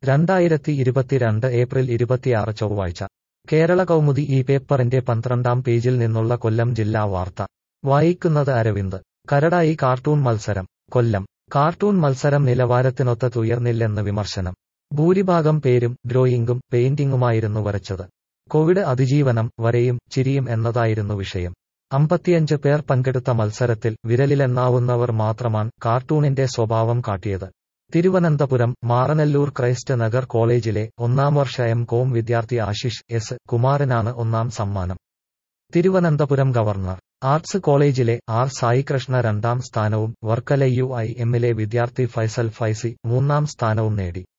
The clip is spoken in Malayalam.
രണ്ടായിരത്തി ഇരുപത്തിരണ്ട് ഏപ്രിൽ ഇരുപത്തിയാറ് ചൊവ്വാഴ്ച കേരള കൗമുദി ഈ പേപ്പറിന്റെ പന്ത്രണ്ടാം പേജിൽ നിന്നുള്ള കൊല്ലം ജില്ലാ വാർത്ത വായിക്കുന്നത് അരവിന്ദ് കരടായി കാർട്ടൂൺ മത്സരം കൊല്ലം കാർട്ടൂൺ മത്സരം നിലവാരത്തിനൊത്ത് ഉയർന്നില്ലെന്ന് വിമർശനം ഭൂരിഭാഗം പേരും ഡ്രോയിംഗും പെയിന്റിംഗുമായിരുന്നു വരച്ചത് കോവിഡ് അതിജീവനം വരയും ചിരിയും എന്നതായിരുന്നു വിഷയം അമ്പത്തിയഞ്ച് പേർ പങ്കെടുത്ത മത്സരത്തിൽ വിരലിലെണ്ണാവുന്നവർ മാത്രമാണ് കാർട്ടൂണിന്റെ സ്വഭാവം കാട്ടിയത് തിരുവനന്തപുരം മാറനല്ലൂർ ക്രൈസ്റ്റ് നഗർ കോളേജിലെ ഒന്നാം വർഷ എം കോം വിദ്യാർത്ഥി ആശിഷ് എസ് കുമാരനാണ് ഒന്നാം സമ്മാനം തിരുവനന്തപുരം ഗവർണർ ആർട്സ് കോളേജിലെ ആർ സായികൃഷ്ണ രണ്ടാം സ്ഥാനവും വർക്കല യു ഐ എമ്മിലെ വിദ്യാർത്ഥി ഫൈസൽ ഫൈസി മൂന്നാം സ്ഥാനവും നേടി